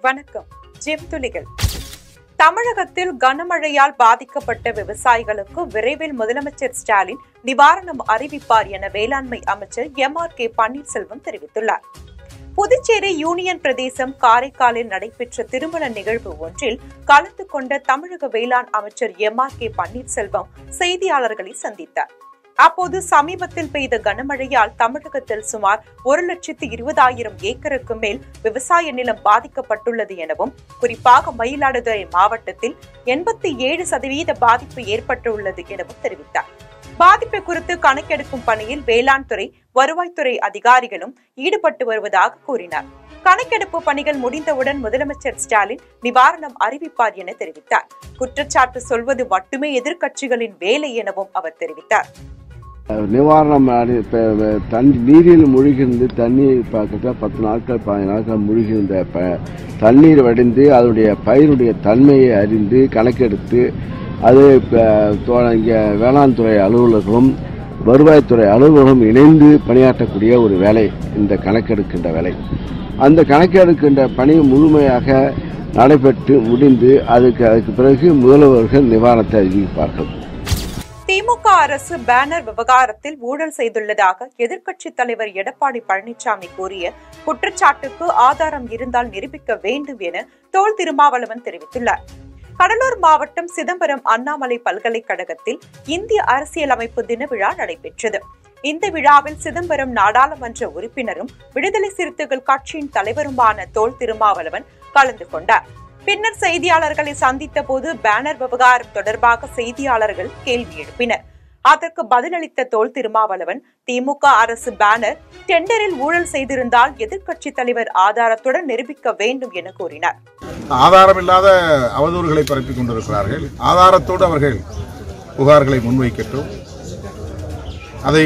வணக்கம் ஜெம் துளிகள் தமிழகத்தில் கனமழையால் பாதிக்கப்பட்ட விவசாயிகளுக்கு விரைவில் முதலமைச்சர் ஸ்டாலின் நிவாரணம் அறிவிப்பார் என வேளாண்மை அமைச்சர் எம் ஆர் கே பன்னீர்செல்வம் தெரிவித்துள்ளார் புதுச்சேரி யூனியன் பிரதேசம் காரைக்காலில் நடைபெற்ற திருமண நிகழ்வு ஒன்றில் கலந்து கொண்ட தமிழக வேளாண் அமைச்சர் எம் ஆர் கே பன்னீர்செல்வம் செய்தியாளர்களை சந்தித்தார் அப்போது சமீபத்தில் பெய்த கனமழையால் தமிழகத்தில் சுமார் ஒரு லட்சத்து இருபதாயிரம் ஏக்கருக்கு மேல் விவசாய நிலம் பாதிக்கப்பட்டுள்ளது எனவும் குறிப்பாக மயிலாடுதுறை மாவட்டத்தில் எண்பத்தி ஏழு சதவீத பாதிப்பு ஏற்பட்டுள்ளது எனவும் தெரிவித்தார் பாதிப்பு குறித்து கணக்கெடுக்கும் பணியில் வேளாண் துறை வருவாய்த்துறை அதிகாரிகளும் ஈடுபட்டு வருவதாக கூறினார் கணக்கெடுப்பு பணிகள் முடிந்தவுடன் முதலமைச்சர் ஸ்டாலின் நிவாரணம் அறிவிப்பார் என தெரிவித்தார் குற்றச்சாட்டு சொல்வது மட்டுமே எதிர்க்கட்சிகளின் வேலை எனவும் அவர் தெரிவித்தார் நிவாரணம் அடி- இப்ப வ- தண்ணி நீரில் மூழ்கிருந்து தண்ணீர் பக்கத்தில் பத்து நாட்கள் பதினஞ்சு நாட்கள் மூழ்கியிருந்த ப தண்ணீர் வடிந்து அதனுடைய பயிருடைய தன்மையை அறிந்து கணக்கெடுத்து அது இப்ப தோ- இங்கே வேளாண் துறை அலுவலர்களும் வருவாய்த்துறை அலுவலர்களும் இணைந்து பணியாற்றக்கூடிய ஒரு வேலை இந்த கணக்கெடுக்கின்ற வேலை அந்த கணக்கெடுக்கின்ற பணி முழுமையாக நடைபெற்று முடிந்து அதுக்கு அதுக்கு பிறகு முதல்வர்கள் நிவாரணத்தை அறிவிப்பார்கள் திமுக அரசு பேனர் விவகாரத்தில் ஊழல் செய்துள்ளதாக எதிர்க்கட்சித் தலைவர் எடப்பாடி பழனிசாமி கூறிய குற்றச்சாட்டுக்கு ஆதாரம் இருந்தால் நிரூபிக்க வேண்டும் என தோல் திருமாவளவன் தெரிவித்துள்ளார் கடலூர் மாவட்டம் சிதம்பரம் அண்ணாமலை பல்கலைக்கழகத்தில் இந்திய அரசியலமைப்பு தின விழா நடைபெற்றது இந்த விழாவில் சிதம்பரம் நாடாளுமன்ற உறுப்பினரும் விடுதலை சிறுத்தைகள் கட்சியின் தலைவருமான தோல் திருமாவளவன் கலந்து கொண்டார் பின்னர் செய்தியாளர்களை சந்தித்த போது பேனர் விவகாரம் தொடர்பாக செய்தியாளர்கள் கேள்வி எழுப்பினர் அதற்கு பதிலளித்த தோல் திருமாவளவன் திமுக அரசு பேனர் டெண்டரில் ஊழல் செய்திருந்தால் எதிர்க்கட்சித் தலைவர் ஆதாரத்துடன் நிரூபிக்க வேண்டும் என கூறினார் ஆதாரமில்லாத அவதூறுகளை பரப்பிக் கொண்டிருக்கிறார்கள் ஆதாரத்தோடு அவர்கள் புகார்களை முன்வைக்கட்டும் அதை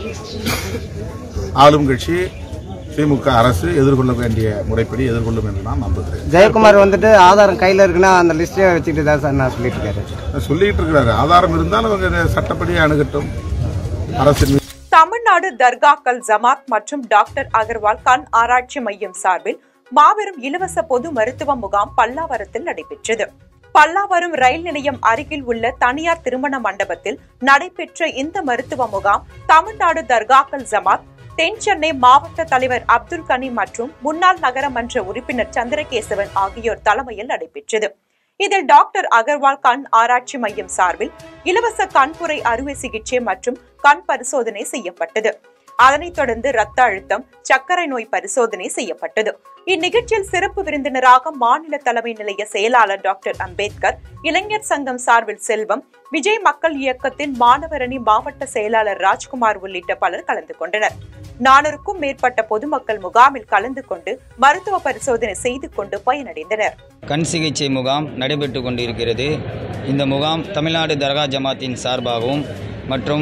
ஆளும் கட்சி திமுக அரசு எதிர்கொள்ள வேண்டிய முறைப்படி எதிர்கொள்ளும் என்று நான் நம்புகிறேன் ஜெயக்குமார் வந்துட்டு ஆதாரம் கையில் இருக்குன்னா அந்த லிஸ்ட்டே வச்சுட்டு தான் சார் நான் சொல்லிட்டு இருக்காரு சொல்லிட்டு இருக்கிறாரு ஆதாரம் இருந்தால் அவங்க இதை சட்டப்படி அணுகட்டும் அரசின் மீது தமிழ்நாடு தர்காக்கள் ஜமாத் மற்றும் டாக்டர் அகர்வால் கண் ஆராய்ச்சி மையம் சார்பில் மாபெரும் இலவச பொது மருத்துவ முகாம் பல்லாவரத்தில் நடைபெற்றது பல்லாவரம் ரயில் நிலையம் அருகில் உள்ள தனியார் திருமண மண்டபத்தில் நடைபெற்ற இந்த மருத்துவ முகாம் தமிழ்நாடு தர்காக்கள் ஜமாத் தென் சென்னை மாவட்ட தலைவர் அப்துல் கனி மற்றும் முன்னாள் நகரமன்ற உறுப்பினர் சந்திரகேசவன் ஆகியோர் தலைமையில் நடைபெற்றது இதில் டாக்டர் அகர்வால் கண் ஆராய்ச்சி மையம் சார்பில் இலவச கண்புரை அறுவை சிகிச்சை மற்றும் கண் பரிசோதனை செய்யப்பட்டது அதனைத் தொடர்ந்து ரத்த அழுத்தம் சர்க்கரை நோய் பரிசோதனை செய்யப்பட்டது இந்நிகழ்ச்சியில் சிறப்பு விருந்தினராக மாநில தலைமை நிலைய செயலாளர் டாக்டர் அம்பேத்கர் இளைஞர் சங்கம் சார்பில் செல்வம் விஜய் மக்கள் இயக்கத்தின் மாணவரணி மாவட்ட செயலாளர் ராஜ்குமார் உள்ளிட்ட பலர் கலந்து கொண்டனர் நானூறுக்கும் மேற்பட்ட பொதுமக்கள் முகாமில் கலந்து கொண்டு மருத்துவ பரிசோதனை செய்து கொண்டு பயனடைந்தனர் கண் சிகிச்சை முகாம் நடைபெற்று கொண்டிருக்கிறது இந்த முகாம் தமிழ்நாடு தர்கா ஜமாத்தின் சார்பாகவும் மற்றும்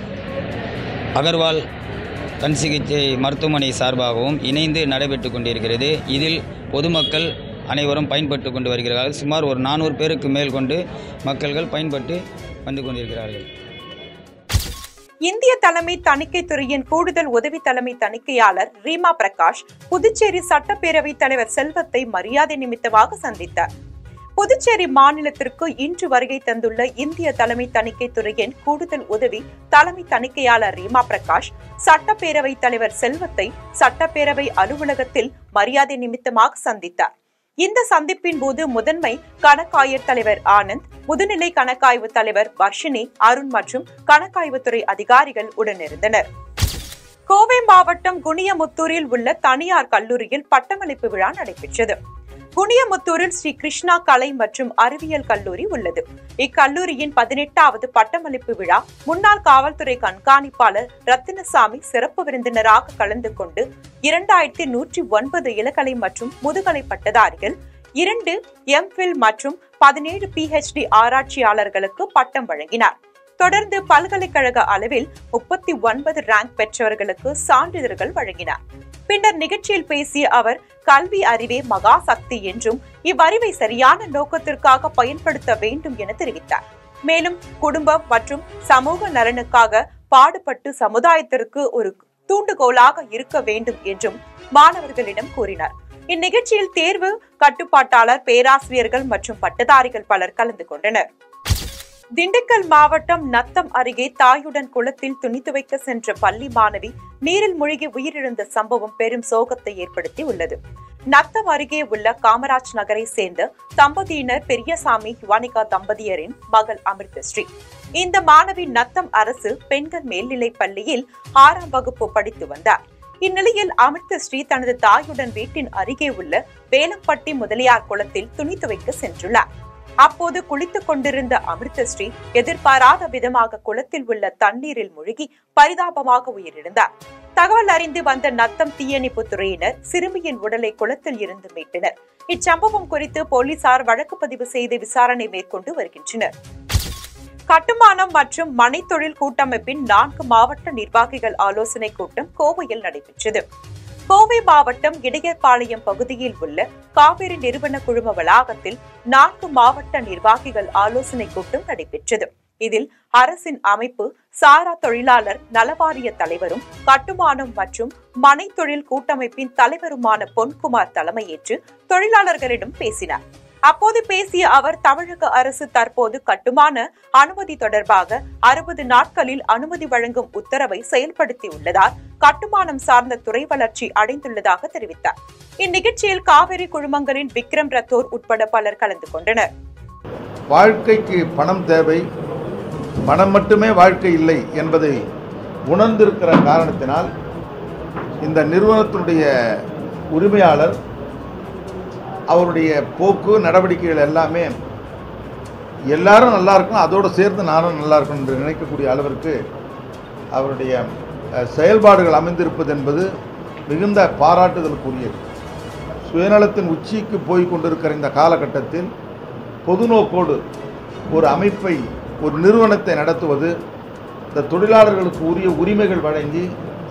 அகர்வால் கண் சிகிச்சை மருத்துவமனை சார்பாகவும் இணைந்து நடைபெற்று கொண்டிருக்கிறது இதில் பொதுமக்கள் அனைவரும் பயன்பட்டு கொண்டு வருகிறார்கள் சுமார் ஒரு நானூறு பேருக்கு மேல் கொண்டு மக்கள்கள் பயன்பட்டு வந்து கொண்டிருக்கிறார்கள் இந்திய தலைமை தணிக்கை துறையின் கூடுதல் உதவி தலைமை தணிக்கையாளர் ரீமா பிரகாஷ் புதுச்சேரி சட்டப்பேரவை தலைவர் செல்வத்தை மரியாதை நிமித்தமாக சந்தித்தார் புதுச்சேரி மாநிலத்திற்கு இன்று வருகை தந்துள்ள இந்திய தலைமை தணிக்கை துறையின் கூடுதல் உதவி தலைமை தணிக்கையாளர் ரீமா பிரகாஷ் சட்டப்பேரவை தலைவர் செல்வத்தை சட்டப்பேரவை அலுவலகத்தில் மரியாதை நிமித்தமாக சந்தித்தார் இந்த சந்திப்பின் போது முதன்மை கணக்காயர் தலைவர் ஆனந்த் முதுநிலை கணக்காய்வு தலைவர் வர்ஷினி அருண் மற்றும் கணக்காய்வுத்துறை அதிகாரிகள் உடனிருந்தனர் கோவை மாவட்டம் குனியமுத்தூரில் உள்ள தனியார் கல்லூரியில் பட்டமளிப்பு விழா நடைபெற்றது குனியமுத்தூரில் ஸ்ரீ கிருஷ்ணா கலை மற்றும் அறிவியல் கல்லூரி உள்ளது இக்கல்லூரியின் பதினெட்டாவது பட்டமளிப்பு விழா முன்னாள் காவல்துறை கண்காணிப்பாளர் ரத்தினசாமி சிறப்பு விருந்தினராக கலந்து கொண்டு இரண்டாயிரத்தி நூற்றி ஒன்பது இளகலை மற்றும் முதுகலை பட்டதாரிகள் இரண்டு எம்ஃபில் மற்றும் பதினேழு பிஹெச்டி ஆராய்ச்சியாளர்களுக்கு பட்டம் வழங்கினார் தொடர்ந்து பல்கலைக்கழக அளவில் முப்பத்தி ஒன்பது ரேங்க் பெற்றவர்களுக்கு சான்றிதழ்கள் வழங்கினார் பின்னர் நிகழ்ச்சியில் பேசிய அவர் கல்வி அறிவே மகா சக்தி என்றும் இவ்வறிவை சரியான நோக்கத்திற்காக பயன்படுத்த வேண்டும் என தெரிவித்தார் மேலும் குடும்பம் மற்றும் சமூக நலனுக்காக பாடுபட்டு சமுதாயத்திற்கு ஒரு தூண்டுகோலாக இருக்க வேண்டும் என்றும் மாணவர்களிடம் கூறினார் இந்நிகழ்ச்சியில் தேர்வு கட்டுப்பாட்டாளர் பேராசிரியர்கள் மற்றும் பட்டதாரிகள் பலர் கலந்து கொண்டனர் திண்டுக்கல் மாவட்டம் நத்தம் அருகே தாயுடன் குளத்தில் துணி துவைக்க சென்ற பள்ளி மாணவி நீரில் மூழ்கி உயிரிழந்த சம்பவம் பெரும் சோகத்தை ஏற்படுத்தி உள்ளது நத்தம் அருகே உள்ள காமராஜ் நகரை சேர்ந்த தம்பதியினர் பெரியசாமி யுவானிகா தம்பதியரின் மகள் அமிர்தஸ்ரீ இந்த மாணவி நத்தம் அரசு பெண்கள் மேல்நிலைப் பள்ளியில் ஆறாம் வகுப்பு படித்து வந்தார் இந்நிலையில் அமிர்தஸ்ரீ தனது தாயுடன் வீட்டின் அருகே உள்ள வேலம்பட்டி முதலியார் குளத்தில் துணி துவைக்க சென்றுள்ளார் அப்போது குளித்துக் கொண்டிருந்த அமிர்தஸ்ரீ எதிர்பாராத விதமாக குளத்தில் உள்ள தண்ணீரில் மூழ்கி பரிதாபமாக உயிரிழந்தார் தகவல் அறிந்து வந்த நத்தம் தீயணைப்பு துறையினர் சிறுமியின் உடலை குளத்தில் இருந்து மீட்டனர் இச்சம்பவம் குறித்து போலீசார் வழக்கு பதிவு செய்து விசாரணை மேற்கொண்டு வருகின்றனர் கட்டுமானம் மற்றும் மனைத்தொழில் கூட்டமைப்பின் நான்கு மாவட்ட நிர்வாகிகள் ஆலோசனை கூட்டம் கோவையில் நடைபெற்றது கோவை மாவட்டம் இடையர்பாளையம் பகுதியில் உள்ள காவிரி நிறுவன குழும வளாகத்தில் நான்கு மாவட்ட நிர்வாகிகள் ஆலோசனை கூட்டம் நடைபெற்றது இதில் அரசின் அமைப்பு சாரா தொழிலாளர் நலவாரிய தலைவரும் கட்டுமானம் மற்றும் மனைத்தொழில் கூட்டமைப்பின் தலைவருமான பொன்குமார் தலைமையேற்று தொழிலாளர்களிடம் பேசினார் அப்போது பேசிய அவர் தமிழக அரசு தற்போது கட்டுமான அனுமதி தொடர்பாக அறுபது நாட்களில் அனுமதி வழங்கும் உத்தரவை செயல்படுத்தியுள்ளதால் கட்டுமானம் சார்ந்த துறை வளர்ச்சி அடைந்துள்ளதாக தெரிவித்தார் இந்நிகழ்ச்சியில் காவிரி குழுமங்களின் விக்ரம் ரத்தோர் உட்பட பலர் கலந்து கொண்டனர் வாழ்க்கைக்கு பணம் தேவை பணம் மட்டுமே வாழ்க்கை இல்லை என்பதை உணர்ந்திருக்கிற காரணத்தினால் இந்த நிறுவனத்தினுடைய உரிமையாளர் அவருடைய போக்கு நடவடிக்கைகள் எல்லாமே எல்லாரும் நல்லா இருக்கணும் அதோடு சேர்ந்து நானும் நல்லா இருக்கணும் என்று நினைக்கக்கூடிய அளவிற்கு அவருடைய அஹ், செயல்பாடுகள் அமைந்திருப்பது என்பது மிகுந்த பாராட்டுதலுக்குரியது சுயநலத்தின் உச்சிக்கு போய் கொண்டிருக்கிற இந்த காலகட்டத்தில் பொது நோக்கோடு ஒரு அமைப்பை ஒரு நிறுவனத்தை நடத்துவது இந்த தொழிலாளர்களுக்கு உரிய உரிமைகள் வழங்கி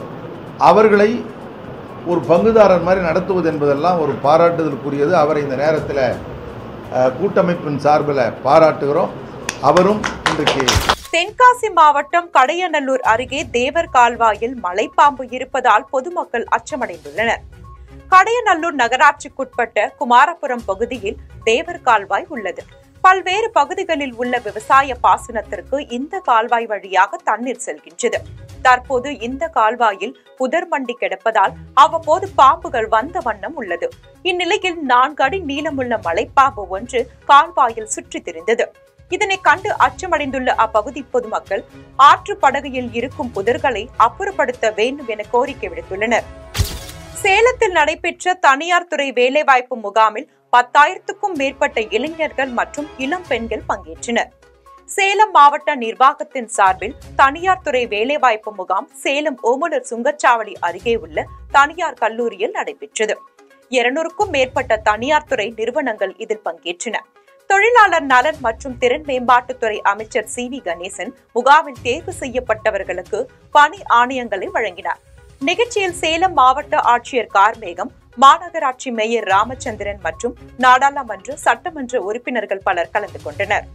அவர்களை ஒரு பங்குதாரர் மாதிரி நடத்துவது என்பதெல்லாம் ஒரு பாராட்டுதலுக்குரியது அவரை இந்த நேரத்தில் அஹ், கூட்டமைப்பின் சார்பில் பாராட்டுகிறோம் அவரும் இன்றைக்கு தென்காசி மாவட்டம் கடையநல்லூர் அருகே தேவர் கால்வாயில் மலைப்பாம்பு இருப்பதால் பொதுமக்கள் அச்சமடைந்துள்ளனர் கடையநல்லூர் நகராட்சிக்குட்பட்ட குமாரபுரம் பகுதியில் தேவர் கால்வாய் உள்ளது பல்வேறு பகுதிகளில் உள்ள விவசாய பாசனத்திற்கு இந்த கால்வாய் வழியாக தண்ணீர் செல்கின்றது தற்போது இந்த கால்வாயில் புதர் மண்டி கிடப்பதால் அவ்வப்போது பாம்புகள் வந்த வண்ணம் உள்ளது இந்நிலையில் நான்கு அடி நீளமுள்ள மலைப்பாம்பு ஒன்று கால்வாயில் சுற்றித் திரிந்தது இதனை கண்டு அச்சமடைந்துள்ள அப்பகுதி பொதுமக்கள் ஆற்று படகையில் இருக்கும் புதர்களை அப்புறப்படுத்த வேண்டும் என கோரிக்கை விடுத்துள்ளனர் சேலத்தில் நடைபெற்ற தனியார் துறை வேலைவாய்ப்பு முகாமில் பத்தாயிரத்துக்கும் மேற்பட்ட இளைஞர்கள் மற்றும் இளம் பெண்கள் பங்கேற்றனர் சேலம் மாவட்ட நிர்வாகத்தின் சார்பில் தனியார் துறை வேலைவாய்ப்பு முகாம் சேலம் ஓமலூர் சுங்கச்சாவடி அருகே உள்ள தனியார் கல்லூரியில் நடைபெற்றது இருநூறுக்கும் மேற்பட்ட தனியார் துறை நிறுவனங்கள் இதில் பங்கேற்றன தொழிலாளர் நலன் மற்றும் திறன் மேம்பாட்டுத்துறை அமைச்சர் சி வி கணேசன் முகாமில் தேர்வு செய்யப்பட்டவர்களுக்கு பணி ஆணையங்களை வழங்கினார் நிகழ்ச்சியில் சேலம் மாவட்ட ஆட்சியர் கார்மேகம் மாநகராட்சி மேயர் ராமச்சந்திரன் மற்றும் நாடாளுமன்ற சட்டமன்ற உறுப்பினர்கள் பலர் கலந்து கொண்டனர்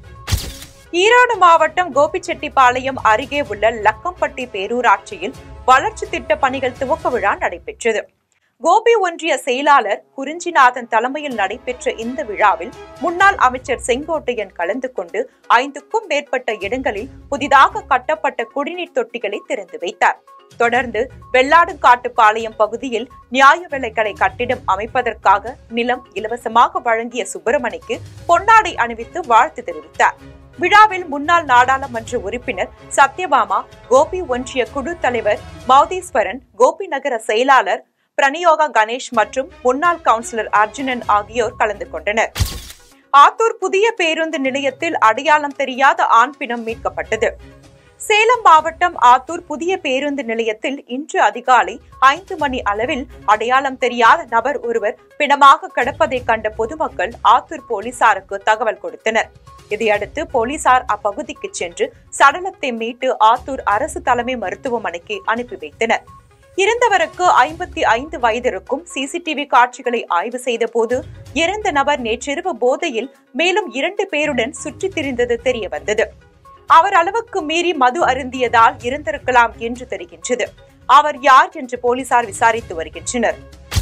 ஈரோடு மாவட்டம் கோபிச்செட்டிப்பாளையம் அருகே உள்ள லக்கம்பட்டி பேரூராட்சியில் வளர்ச்சி திட்ட பணிகள் துவக்க விழா நடைபெற்றது கோபி ஒன்றிய செயலாளர் குறிஞ்சிநாதன் தலைமையில் நடைபெற்ற இந்த விழாவில் முன்னாள் அமைச்சர் செங்கோட்டையன் கலந்து கொண்டு ஐந்துக்கும் மேற்பட்ட இடங்களில் புதிதாக கட்டப்பட்ட குடிநீர் தொட்டிகளை திறந்து வைத்தார் தொடர்ந்து வெள்ளாடுகாட்டுப்பாளையம் பகுதியில் நியாய விலைக்கடை கட்டிடம் அமைப்பதற்காக நிலம் இலவசமாக வழங்கிய சுப்பிரமணிக்கு பொன்னாடை அணிவித்து வாழ்த்து தெரிவித்தார் விழாவில் முன்னாள் நாடாளுமன்ற உறுப்பினர் சத்யபாமா கோபி ஒன்றிய குழு தலைவர் மௌதீஸ்வரன் கோபி நகர செயலாளர் பிரணியோகா கணேஷ் மற்றும் முன்னாள் கவுன்சிலர் அர்ஜுனன் ஆகியோர் கலந்து கொண்டனர் ஆத்தூர் புதிய பேருந்து நிலையத்தில் அடையாளம் தெரியாத ஆண் பிணம் மீட்கப்பட்டது சேலம் மாவட்டம் ஆத்தூர் புதிய பேருந்து நிலையத்தில் இன்று அதிகாலை ஐந்து மணி அளவில் அடையாளம் தெரியாத நபர் ஒருவர் பிணமாக கிடப்பதை கண்ட பொதுமக்கள் ஆத்தூர் போலீசாருக்கு தகவல் கொடுத்தனர் இதையடுத்து போலீசார் அப்பகுதிக்கு சென்று சடலத்தை மீட்டு ஆத்தூர் அரசு தலைமை மருத்துவமனைக்கு அனுப்பி வைத்தனர் இறந்தவருக்கு ஐம்பத்தி ஐந்து வயதிற்கும் சிசிடிவி காட்சிகளை ஆய்வு செய்த போது இறந்த நபர் நேற்றிரவு போதையில் மேலும் இரண்டு பேருடன் சுற்றித் திரிந்தது தெரிய வந்தது அவர் அளவுக்கு மீறி மது அருந்தியதால் இருந்திருக்கலாம் என்று தெரிகின்றது அவர் யார் என்று போலீசார் விசாரித்து வருகின்றனர்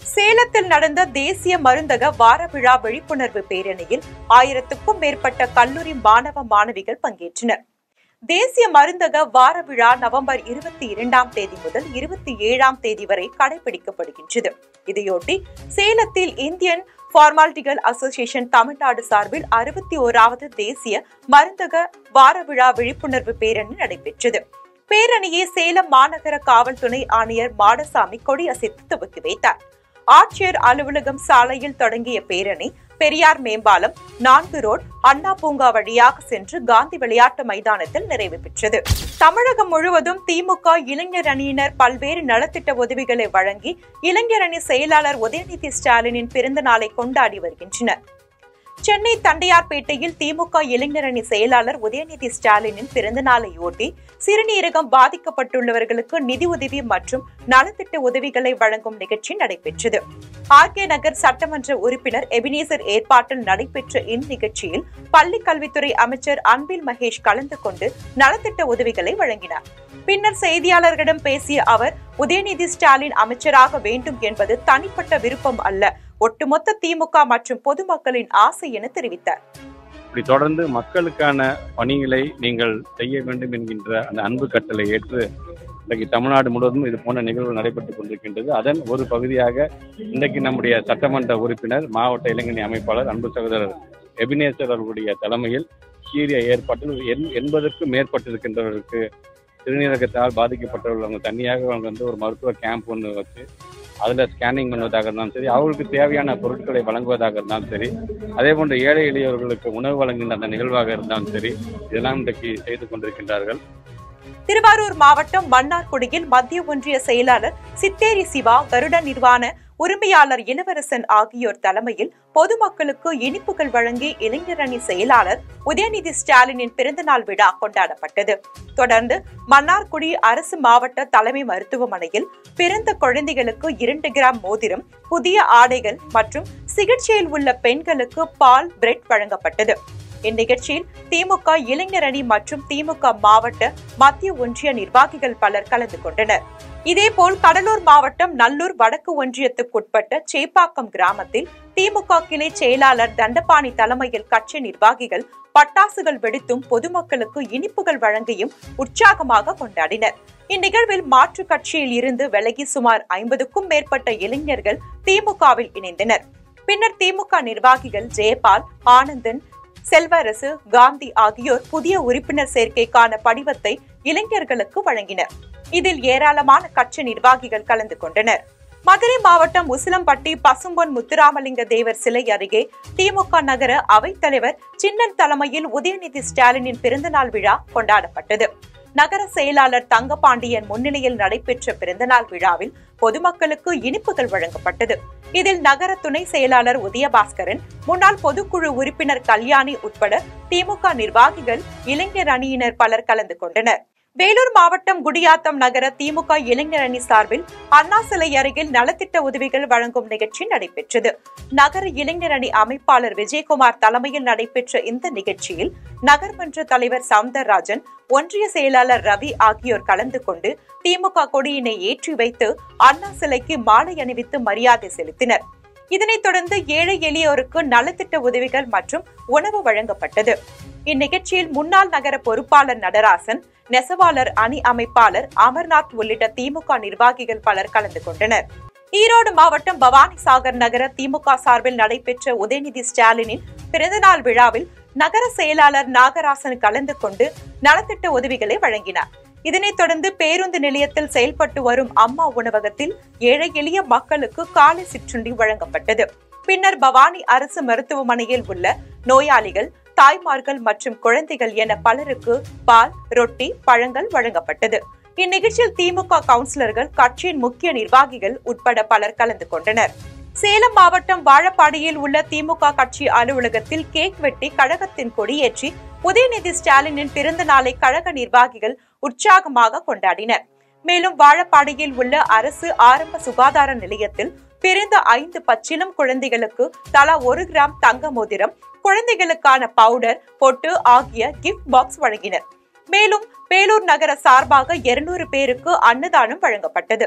சேலத்தில் நடந்த தேசிய மருந்தக வார விழா விழிப்புணர்வு பேரணியில் ஆயிரத்துக்கும் மேற்பட்ட கல்லூரி மாணவ மாணவிகள் பங்கேற்றனர் தேசிய மருந்தக வார விழா நவம்பர் இருபத்தி இரண்டாம் தேதி முதல் இருபத்தி ஏழாம் தேதி வரை கடைபிடிக்கப்படுகின்றது இதையொட்டி சேலத்தில் இந்தியன் ஃபார்மாலிட்டிகள் அசோசியேஷன் தமிழ்நாடு சார்பில் அறுபத்தி ஓராவது தேசிய மருந்தக வார விழா விழிப்புணர்வு பேரணி நடைபெற்றது பேரணியை சேலம் மாநகர காவல் துணை ஆணையர் மாடசாமி கொடியசைத்து துவக்கி வைத்தார் ஆட்சியர் அலுவலகம் சாலையில் தொடங்கிய பேரணி பெரியார் மேம்பாலம் நான்கு ரோட் அண்ணா பூங்கா வழியாக சென்று காந்தி விளையாட்டு மைதானத்தில் நிறைவு பெற்றது தமிழகம் முழுவதும் திமுக இளைஞர் அணியினர் பல்வேறு நலத்திட்ட உதவிகளை வழங்கி இளைஞர் அணி செயலாளர் உதயநிதி ஸ்டாலினின் பிறந்த நாளை கொண்டாடி வருகின்றனர் சென்னை தண்டையார்பேட்டையில் திமுக இளைஞரணி செயலாளர் உதயநிதி ஸ்டாலினின் பிறந்த நாளையொட்டி சிறுநீரகம் பாதிக்கப்பட்டுள்ளவர்களுக்கு நிதி உதவி மற்றும் நலத்திட்ட உதவிகளை வழங்கும் நிகழ்ச்சி நடைபெற்றது ஆர் கே நகர் சட்டமன்ற உறுப்பினர் எபினேசர் ஏற்பாட்டில் நடைபெற்ற இந்நிகழ்ச்சியில் பள்ளி கல்வித்துறை அமைச்சர் அன்பில் மகேஷ் கலந்து கொண்டு நலத்திட்ட உதவிகளை வழங்கினார் பின்னர் செய்தியாளர்களிடம் பேசிய அவர் உதயநிதி ஸ்டாலின் அமைச்சராக வேண்டும் என்பது தனிப்பட்ட விருப்பம் அல்ல ஒட்டுமொத்த திமுக மற்றும் பொதுமக்களின் ஆசை என தெரிவித்தார் இப்படி தொடர்ந்து மக்களுக்கான பணிகளை நீங்கள் செய்ய வேண்டும் என்கின்ற அந்த அன்பு கட்டளை ஏற்று இன்றைக்கு தமிழ்நாடு முழுவதும் இது போன்ற நிகழ்வு நடைபெற்றுக் கொண்டிருக்கின்றது அதன் ஒரு பகுதியாக இன்றைக்கு நம்முடைய சட்டமன்ற உறுப்பினர் மாவட்ட இளைஞரணி அமைப்பாளர் அன்பு சகோதரர் எபினேசர் அவர்களுடைய தலைமையில் சீரிய ஏற்பாட்டில் எண்- எண்பதுக்கும் மேற்பட்டிருக்கின்றவர்களுக்கு சிறுநீரகத்தால் பாதிக்கப்பட்டவர்கள் அவங்க தனியாக அவங்க வந்து ஒரு மருத்துவ கேம்ப் ஒன்று வச்சு அதில் ஸ்கேனிங் பண்ணுவதாக இருந்தாலும் சரி அவர்களுக்கு தேவையான பொருட்களை வழங்குவதாக இருந்தாலும் சரி அதே போன்று ஏழை எளியவர்களுக்கு உணவு வழங்குகின்ற அந்த நிகழ்வாக இருந்தாலும் சரி இதெல்லாம் இன்றைக்கு செய்து கொண்டிருக்கின்றார்கள் திருவாரூர் மாவட்டம் மன்னார்குடியில் மத்திய ஒன்றிய செயலாளர் சித்தேரி சிவா கருட நிர்வாண உரிமையாளர் இளவரசன் ஆகியோர் தலைமையில் பொதுமக்களுக்கு இனிப்புகள் வழங்கி இளைஞரணி செயலாளர் உதயநிதி ஸ்டாலினின் பிறந்தநாள் விழா கொண்டாடப்பட்டது தொடர்ந்து மன்னார்குடி அரசு மாவட்ட தலைமை மருத்துவமனையில் பிறந்த குழந்தைகளுக்கு இரண்டு கிராம் மோதிரம் புதிய ஆடைகள் மற்றும் சிகிச்சையில் உள்ள பெண்களுக்கு பால் பிரெட் வழங்கப்பட்டது இந்நிகழ்ச்சியில் திமுக இளைஞரணி மற்றும் திமுக மாவட்ட மத்திய ஒன்றிய நிர்வாகிகள் பலர் கலந்து கொண்டனர் இதேபோல் கடலூர் மாவட்டம் நல்லூர் வடக்கு ஒன்றியத்துக்குட்பட்ட சேப்பாக்கம் கிராமத்தில் திமுக கிளை செயலாளர் தண்டபாணி தலைமையில் கட்சி நிர்வாகிகள் பட்டாசுகள் வெடித்தும் பொதுமக்களுக்கு இனிப்புகள் வழங்கியும் உற்சாகமாக கொண்டாடினர் இந்நிகழ்வில் மாற்றுக் கட்சியில் இருந்து விலகி சுமார் ஐம்பதுக்கும் மேற்பட்ட இளைஞர்கள் திமுகவில் இணைந்தனர் பின்னர் திமுக நிர்வாகிகள் ஜெயபால் ஆனந்தன் செல்வரசு காந்தி ஆகியோர் புதிய உறுப்பினர் சேர்க்கைக்கான படிவத்தை இளைஞர்களுக்கு வழங்கினர் இதில் ஏராளமான கட்சி நிர்வாகிகள் கலந்து கொண்டனர் மதுரை மாவட்டம் உசிலம்பட்டி பசும்பொன் முத்துராமலிங்க தேவர் சிலை அருகே திமுக நகர அவைத்தலைவர் சின்னன் தலைமையில் உதயநிதி ஸ்டாலினின் பிறந்தநாள் விழா கொண்டாடப்பட்டது நகர செயலாளர் தங்கபாண்டியன் முன்னிலையில் நடைபெற்ற பிறந்தநாள் விழாவில் பொதுமக்களுக்கு இனிப்புகள் வழங்கப்பட்டது இதில் நகர துணை செயலாளர் உதயபாஸ்கரன் முன்னாள் பொதுக்குழு உறுப்பினர் கல்யாணி உட்பட திமுக நிர்வாகிகள் இளைஞர் அணியினர் பலர் கலந்து கொண்டனர் வேலூர் மாவட்டம் குடியாத்தம் நகர திமுக இளைஞர் அணி சார்பில் அண்ணா சிலை அருகில் நலத்திட்ட உதவிகள் வழங்கும் நிகழ்ச்சி நடைபெற்றது நகர இளைஞர் அணி அமைப்பாளர் விஜயகுமார் தலைமையில் நடைபெற்ற இந்த நிகழ்ச்சியில் நகர்மன்ற தலைவர் சவுந்தரராஜன் ஒன்றிய செயலாளர் ரவி ஆகியோர் கலந்து கொண்டு திமுக கொடியினை ஏற்றி வைத்து அண்ணா சிலைக்கு மாலை அணிவித்து மரியாதை செலுத்தினர் இதனைத் தொடர்ந்து ஏழை எளியோருக்கு நலத்திட்ட உதவிகள் மற்றும் உணவு வழங்கப்பட்டது இந்நிகழ்ச்சியில் முன்னாள் நகர பொறுப்பாளர் நடராசன் நெசவாளர் அணி அமைப்பாளர் அமர்நாத் உள்ளிட்ட திமுக நிர்வாகிகள் பலர் கலந்து கொண்டனர் ஈரோடு மாவட்டம் பவானி சாகர் நகர திமுக சார்பில் நடைபெற்ற உதயநிதி ஸ்டாலினின் பிறந்தநாள் விழாவில் நகர செயலாளர் நாகராசன் கலந்து கொண்டு நலத்திட்ட உதவிகளை வழங்கினார் இதனைத் தொடர்ந்து பேருந்து நிலையத்தில் செயல்பட்டு வரும் அம்மா உணவகத்தில் ஏழை எளிய மக்களுக்கு காலை சிற்றுண்டி வழங்கப்பட்டது பின்னர் பவானி அரசு மருத்துவமனையில் உள்ள நோயாளிகள் தாய்மார்கள் மற்றும் குழந்தைகள் என பலருக்கு பால் ரொட்டி பழங்கள் வழங்கப்பட்டது இந்நிகழ்ச்சியில் திமுக கவுன்சிலர்கள் கட்சியின் முக்கிய நிர்வாகிகள் உட்பட பலர் கலந்து கொண்டனர் சேலம் மாவட்டம் வாழப்பாடியில் உள்ள திமுக கட்சி அலுவலகத்தில் கேக் வெட்டி கழகத்தின் கொடியேற்றி உதயநிதி ஸ்டாலினின் பிறந்த நாளை கழக நிர்வாகிகள் உற்சாகமாக கொண்டாடினர் மேலும் வாழப்பாடியில் உள்ள அரசு ஆரம்ப சுகாதார நிலையத்தில் பிறந்த ஐந்து பச்சிலம் குழந்தைகளுக்கு தலா ஒரு கிராம் தங்க மோதிரம் குழந்தைகளுக்கான பவுடர் பொட்டு ஆகிய கிஃப்ட் பாக்ஸ் வழங்கினர் மேலும் பேலூர் நகர சார்பாக இருநூறு பேருக்கு அன்னதானம் வழங்கப்பட்டது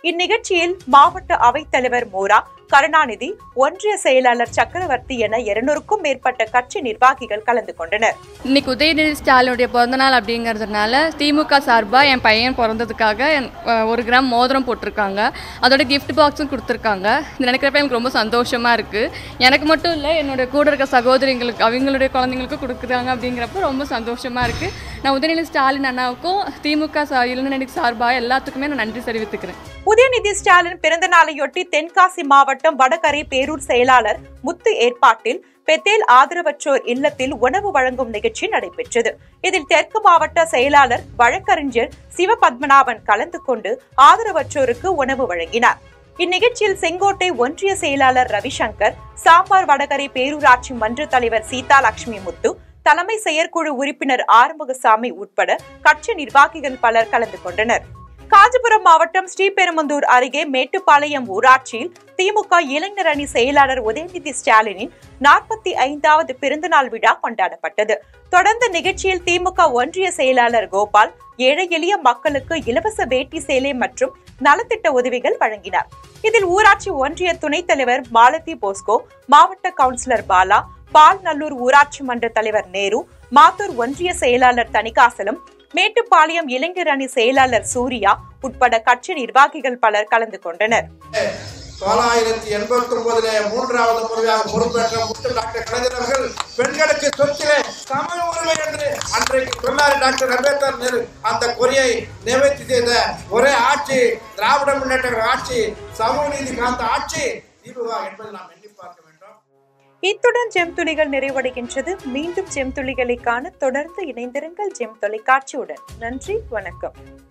இந்நிகழ்ச்சியில் மாவட்ட அவைத்தலைவர் மோரா கருணாநிதி ஒன்றிய செயலாளர் சக்கரவர்த்தி என இருநூறுக்கும் மேற்பட்ட கட்சி நிர்வாகிகள் கலந்து கொண்டனர் இன்னைக்கு உதயநிதி ஸ்டாலினுடைய பிறந்தநாள் அப்படிங்கிறதுனால திமுக சார்பாக என் பையன் பிறந்ததுக்காக என்- அஹ் ஒரு கிராம் மோதிரம் போட்டிருக்காங்க அதோட gift பாக்ஸும் கொடுத்துருக்காங்க இது நினைக்கிறப்ப எனக்கு ரொம்ப சந்தோஷமாக இருக்குது எனக்கு மட்டும் இல்லை என்னுடைய கூட இருக்க சகோதரிங்களுக்கு அவங்களுடைய குழந்தைங்களுக்கும் கொடுக்குறாங்க அப்படிங்கிறப்ப ரொம்ப சந்தோஷமாக இருக்குது நான் உதயநிதி ஸ்டாலின் அண்ணாவுக்கும் திமுக சா இளைஞரணி சார்பாக எல்லாத்துக்குமே நான் நன்றி தெரிவித்துக்கிறேன் உதயநிதி ஸ்டாலின் பிறந்த நாளையொட்டி தென்காசி மாவட்டம் வடகரை பேரூர் செயலாளர் முத்து ஏற்பாட்டில் பெத்தேல் ஆதரவற்றோர் இல்லத்தில் உணவு வழங்கும் நிகழ்ச்சி நடைபெற்றது இதில் தெற்கு மாவட்ட செயலாளர் வழக்கறிஞர் சிவபத்மநாபன் கலந்து கொண்டு ஆதரவற்றோருக்கு உணவு வழங்கினார் இந்நிகழ்ச்சியில் செங்கோட்டை ஒன்றிய செயலாளர் ரவிசங்கர் சாம்பார் வடகரை பேரூராட்சி மன்ற தலைவர் சீதாலட்சுமி முத்து தலைமை செயற்குழு உறுப்பினர் ஆறுமுகசாமி உட்பட கட்சி நிர்வாகிகள் பலர் கலந்து கொண்டனர் காஞ்சிபுரம் மாவட்டம் ஸ்ரீபெரும்புதூர் அருகே மேட்டுப்பாளையம் ஊராட்சியில் திமுக இளைஞர் அணி செயலாளர் உதயநிதி ஸ்டாலினின் நாற்பத்தி ஐந்தாவது பிறந்தநாள் விழா கொண்டாடப்பட்டது தொடர்ந்து நிகழ்ச்சியில் திமுக ஒன்றிய செயலாளர் கோபால் ஏழை எளிய மக்களுக்கு இலவச வேட்டி சேலை மற்றும் நலத்திட்ட உதவிகள் வழங்கினார் இதில் ஊராட்சி ஒன்றிய துணைத் தலைவர் மாலதி போஸ்கோ மாவட்ட கவுன்சிலர் பாலா பால்நல்லூர் ஊராட்சி மன்ற தலைவர் நேரு மாத்தூர் ஒன்றிய செயலாளர் தணிகாசலம் மேட்டுப்பாளையம் இளைஞர் அணி செயலாளர் சூர்யா உட்பட கட்சி நிர்வாகிகள் பலர் கலந்து கொண்டனர் தொள்ளாயிரத்தி எண்பத்தி ஒன்பதுல மூன்றாவது முறையாக பொறுப்பேற்ற முத்து டாக்டர் கலைஞர் அவர்கள் பெண்களுக்கு சொத்திலே சம உரிமை என்று அன்றைக்கு சொன்னார் டாக்டர் அம்பேத்கர் நேரு அந்த கொரியை நிவர்த்தி செய்த ஒரே ஆட்சி திராவிட முன்னேற்ற கழக ஆட்சி சமூக நீதி காந்த ஆட்சி திமுக என்பதை நாம் எண்ணி பார்க்க வேண்டும் இத்துடன் ஜெம் துளிகள் நிறைவடைகின்றது மீண்டும் ஜெம் துளிகளை காண தொடர்ந்து இணைந்திருங்கள் ஜெம் தொலைக்காட்சியுடன் நன்றி வணக்கம்